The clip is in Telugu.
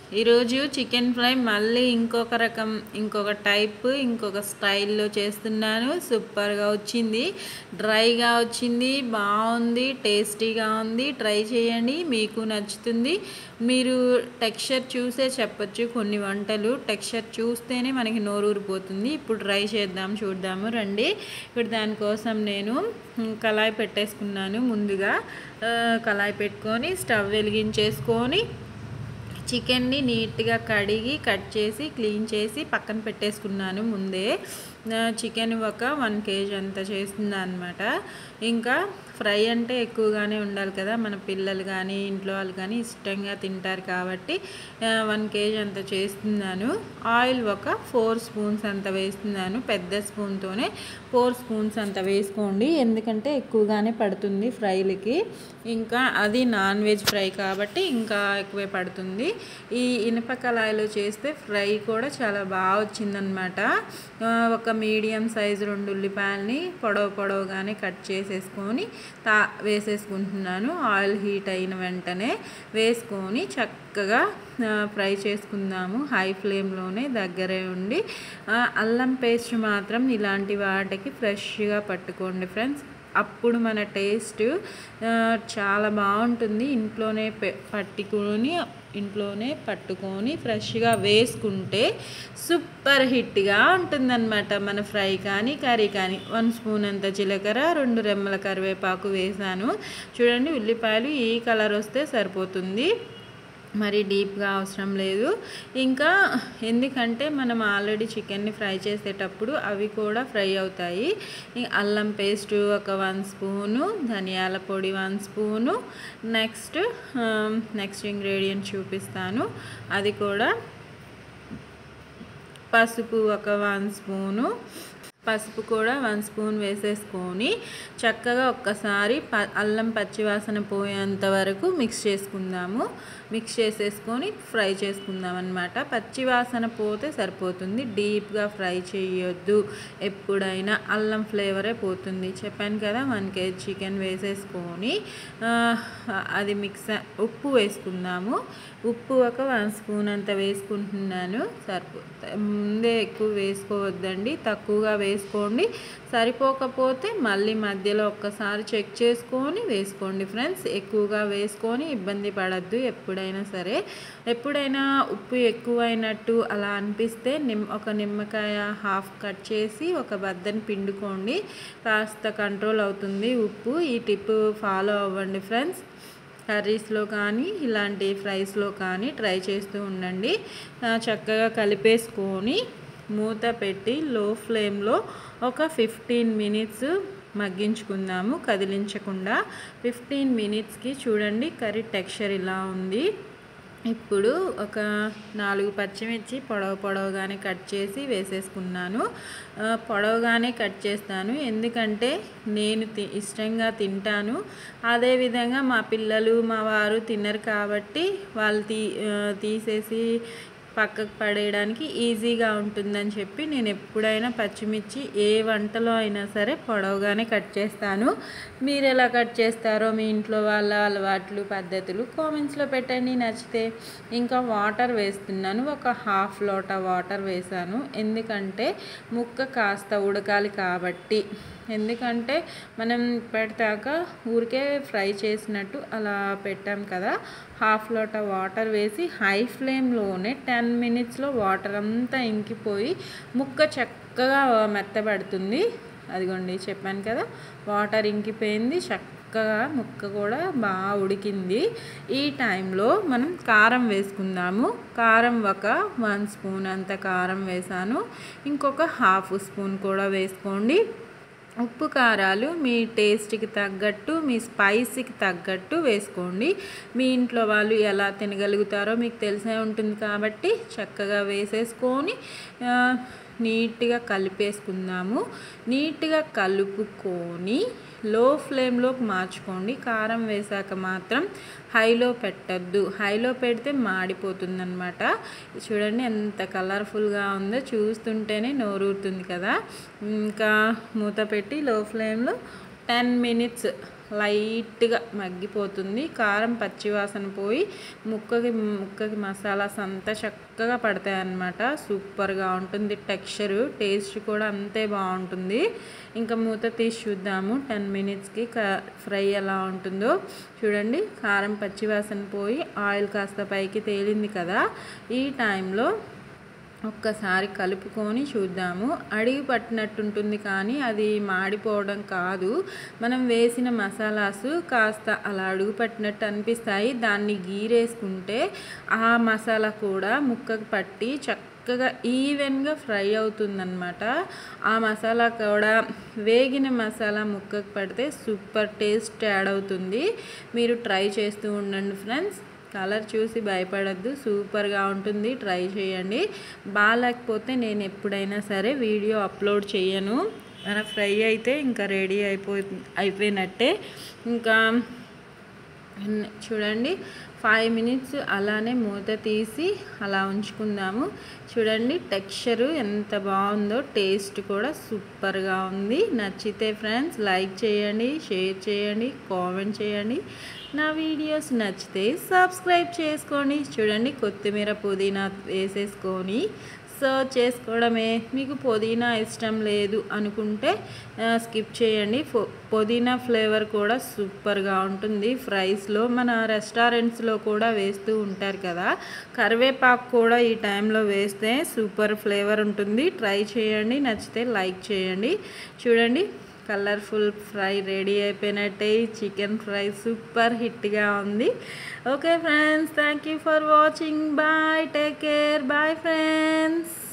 ఈరోజు చికెన్ ఫ్రై మళ్ళీ ఇంకొక రకం ఇంకొక టైప్ ఇంకొక స్టైల్లో చేస్తున్నాను సూపర్గా వచ్చింది డ్రైగా వచ్చింది బాగుంది టేస్టీగా ఉంది ట్రై చేయండి మీకు నచ్చుతుంది మీరు టెక్స్చర్ చూసే చెప్పొచ్చు కొన్ని వంటలు టెక్స్చర్ చూస్తేనే మనకి నోరు ఊరిపోతుంది ఇప్పుడు ట్రై చేద్దాం చూద్దాము రండి ఇప్పుడు దానికోసం నేను మ్, కళాయి పెట్టేసుకున్నాను ముందుగా ఆ, కళాయి పెట్టుకొని స్టవ్ వెలిగించేసుకొని చికెన్ని నీట్గా కడిగి కట్ చేసి క్లీన్ చేసి పక్కన పెట్టేసుకున్నాను ముందే ఆ, చికెన్ ఒక వన్ కేజీ అంత చేస్తుంది అనమాట ఇంకా ఫ్రై అంటే ఎక్కువగానే ఉండాలి కదా మన పిల్లలు కానీ ఇంట్లో వాళ్ళు కానీ ఇష్టంగా తింటారు కాబట్టి వన్ కేజీ అంత చేస్తున్నాను ఆయిల్ ఒక ఫోర్ స్పూన్స్ అంత వేస్తున్నాను పెద్ద స్పూన్తోనే ఫోర్ స్పూన్స్ అంత వేసుకోండి ఎందుకంటే ఎక్కువగానే పడుతుంది ఫ్రైలకి ఇంకా అది నాన్ వెజ్ ఫ్రై కాబట్టి ఇంకా ఎక్కువే పడుతుంది ఈ ఇనుప కళాయిలో చేస్తే ఫ్రై కూడా చాలా బాగా వచ్చిందనమాట ఆ, ఒక మీడియం సైజు రెండు ఉల్లిపాయలని పొడవు పొడవుగానే కట్ చేసేసుకొని తా వేసేసుకుంటున్నాను ఆయిల్ హీట్ అయిన వెంటనే వేసుకొని చక్కగా ఆ, ఫ్రై చేసుకుందాము హై ఫ్లేమ్లోనే దగ్గరే ఉండి ఆ, అల్లం పేస్ట్ మాత్రం ఇలాంటి వాటికి ఫ్రెష్గా పట్టుకోండి ఫ్రెండ్స్ అప్పుడు మన టేస్ట్ ఆ, చాలా బాగుంటుంది ఇంట్లోనే పె పట్టుకొని ఇంట్లోనే పట్టుకొని ఫ్రెష్గా వేసుకుంటే సూపర్ హిట్గా ఉంటుందన్నమాట మన ఫ్రై కానీ కర్రీ కానీ వన్ స్పూన్ అంత జీలకర్ర రెండు రెమ్మల కరివేపాకు వేసాను చూడండి ఉల్లిపాయలు ఈ కలర్ వస్తే సరిపోతుంది మరి డీప్గా అవసరం లేదు ఇంకా ఎందుకంటే మనం ఆల్రెడీ చికెన్ని ఫ్రై చేసేటప్పుడు అవి కూడా ఫ్రై అవుతాయి ఈ అల్లం పేస్ట్ ఒక వన్ స్పూను ధనియాల పొడి one spoon next next ingredient చూపిస్తాను అది కూడా పసుపు ఒక వన్ స్పూను పసుపు కూడా వన్ స్పూన్ వేసేసుకొని చక్కగా ఒక్కసారి ప అల్లం పచ్చివాసన పోయేంత వరకు మిక్స్ చేసుకుందాము మిక్స్ చేసేసుకొని ఫ్రై చేసుకుందాం అనమాట పచ్చివాసన పోతే సరిపోతుంది డీప్గా ఫ్రై చేయొద్దు ఎప్పుడైనా అల్లం ఫ్లేవరే పోతుంది చెప్పాను కదా వన్ కేజీ చికెన్ వేసేసుకొని ఆ, అది మిక్స్ ఉప్పు వేసుకుందాము ఉప్పు ఒక వన్ స్పూన్ అంత వేసుకుంటున్నాను సరిపో ముందే ఎక్కువ వేసుకోవద్దండి తక్కువగా వేసుకోండి సరిపోకపోతే మళ్ళీ మధ్యలో ఒక్కసారి చెక్ చేసుకొని వేసుకోండి ఫ్రెండ్స్ ఎక్కువగా వేసుకొని ఇబ్బంది పడద్దు ఎప్పుడైనా సరే ఎప్పుడైనా ఉప్పు ఎక్కువైనట్టు అలా అనిపిస్తే నిమ్ ఒక నిమ్మకాయ హాఫ్ కట్ చేసి ఒక బద్దని పిండుకోండి కాస్త కంట్రోల్ అవుతుంది ఉప్పు ఈ టిప్ ఫాలో అవ్వండి ఫ్రెండ్స్ కర్రీస్లో కానీ ఇలాంటి ఫ్రైస్లో కానీ ట్రై చేస్తూ ఉండండి ఆ, చక్కగా కలిపేసుకొని మూత పెట్టి లో ఫ్లేమ్లో ఒక ఫిఫ్టీన్ మినిట్స్ మగ్గించుకుందాము కదిలించకుండా ఫిఫ్టీన్ మినిట్స్కి చూడండి కర్రీ టెక్స్చర్ ఇలా ఉంది ఇప్పుడు ఒక నాలుగు పచ్చిమిర్చి పొడవు పొడవుగానే కట్ చేసి వేసేసుకున్నాను ఆ, పొడవుగానే కట్ చేస్తాను ఎందుకంటే నేను తి ఇష్టంగా తింటాను అదేవిధంగా మా పిల్లలు మా వారు తినరు కాబట్టి వాళ్ళు తీ ఆ, తీసేసి పక్కకు పడేయడానికి ఈజీగా ఉంటుందని చెప్పి నేను ఎప్పుడైనా పచ్చిమిర్చి ఏ వంటలో అయినా సరే పొడవుగానే కట్ చేస్తాను మీరు ఎలా కట్ చేస్తారో మీ ఇంట్లో వాళ్ళ అలవాట్లు పద్ధతులు కామెంట్స్లో పెట్టండి నచ్చితే ఇంకా వాటర్ వేస్తున్నాను ఒక హాఫ్ లోటా వాటర్ వేసాను ఎందుకంటే ముక్క కాస్త ఉడకాలి కాబట్టి ఎందుకంటే మనం ఇప్పటిదాకా ఊరికే ఫ్రై చేసినట్టు అలా పెట్టాం కదా హాఫ్ లోటా వాటర్ వేసి హై ఫ్లేమ్లోనే టెన్ మినిట్స్లో వాటర్ అంతా ఇంకిపోయి ముక్క చక్కగా మెత్తబడుతుంది అదిగోండి చెప్పాను కదా వాటర్ ఇంకిపోయింది చక్కగా ముక్క కూడా బాగా ఉడికింది ఈ టైంలో మనం కారం వేసుకుందాము కారం ఒక వన్ స్పూన్ అంత కారం వేసాను ఇంకొక హాఫ్ స్పూన్ కూడా వేసుకోండి ఉప్పు కారాలు మీ టేస్ట్కి తగ్గట్టు మీ స్పైసీకి తగ్గట్టు వేసుకోండి మీ ఇంట్లో వాళ్ళు ఎలా తినగలుగుతారో మీకు తెలిసే ఉంటుంది కాబట్టి చక్కగా వేసేసుకొని ఆ, నీట్గా కలిపేసుకుందాము నీట్గా కలుపుకొని లో ఫ్లేమ్లోకి మార్చుకోండి కారం వేసాక మాత్రం హైలో పెట్టద్దు హైలో పెడితే మాడిపోతుందన్నమాట చూడండి ఎంత కలర్ఫుల్గా ఉందో చూస్తుంటేనే నోరూరుతుంది కదా ఇంకా మూత పెట్టి లో ఫ్లేమ్లో టెన్ మినిట్స్ లైట్గా మగ్గిపోతుంది కారం పచ్చివాసన పోయి ముక్కకి ముక్కకి మసాలాస్ అంతా చక్కగా పడతాయి అన్నమాట సూపర్గా ఉంటుంది టెక్స్చరు టేస్ట్ కూడా అంతే బాగుంటుంది ఇంకా మూత తీసి చూద్దాము టెన్ మినిట్స్కి ఫ్రై ఎలా ఉంటుందో చూడండి కారం పచ్చివాసన పోయి ఆయిల్ కాస్త పైకి తేలింది కదా ఈ టైంలో ఒక్కసారి కలుపుకొని చూద్దాము అడిగి పట్టినట్టుంటుంది కానీ అది మాడిపోవడం కాదు మనం వేసిన మసాలాసు కాస్త అలా అడుగు పట్టినట్టు అనిపిస్తాయి దాన్ని గీరేసుకుంటే ఆ మసాలా కూడా ముక్కకు పట్టి చక్కగా ఈవెన్గా ఫ్రై అవుతుందన్నమాట ఆ మసాలా కూడా వేగిన మసాలా ముక్కకు పడితే సూపర్ టేస్ట్ యాడ్ అవుతుంది మీరు ట్రై చేస్తూ ఉండండి ఫ్రెండ్స్ కలర్ చూసి భయపడద్దు సూపర్గా ఉంటుంది ట్రై చేయండి బాగాలేకపోతే నేను ఎప్పుడైనా సరే వీడియో అప్లోడ్ చేయను మన ఫ్రై అయితే ఇంకా రెడీ అయిపో అయిపోయినట్టే ఇంకా చూడండి ఫైవ్ మినిట్స్ అలానే మూత తీసి అలా ఉంచుకుందాము చూడండి టెక్స్చరు ఎంత బాగుందో టేస్ట్ కూడా సూపర్గా ఉంది నచ్చితే ఫ్రెండ్స్ లైక్ చేయండి షేర్ చేయండి కామెంట్ చేయండి నా వీడియోస్ నచ్చితే సబ్స్క్రైబ్ చేసుకోండి చూడండి కొత్తిమీర పుదీనా వేసేసుకొని సర్వ్ చేసుకోవడమే మీకు పుదీనా ఇష్టం లేదు అనుకుంటే స్కిప్ చేయండి పుదీనా ఫ్లేవర్ కూడా సూపర్గా ఉంటుంది ఫ్రైస్లో మన రెస్టారెంట్స్లో కూడా వేస్తూ ఉంటారు కదా కరివేపాకు కూడా ఈ టైంలో వేస్తే సూపర్ ఫ్లేవర్ ఉంటుంది ట్రై చేయండి నచ్చితే లైక్ చేయండి చూడండి కలర్ఫుల్ ఫ్రై రెడీ అయిపోయినట్టే చికెన్ ఫ్రై సూపర్ హిట్గా ఉంది okay friends thank you for watching bye take care bye friends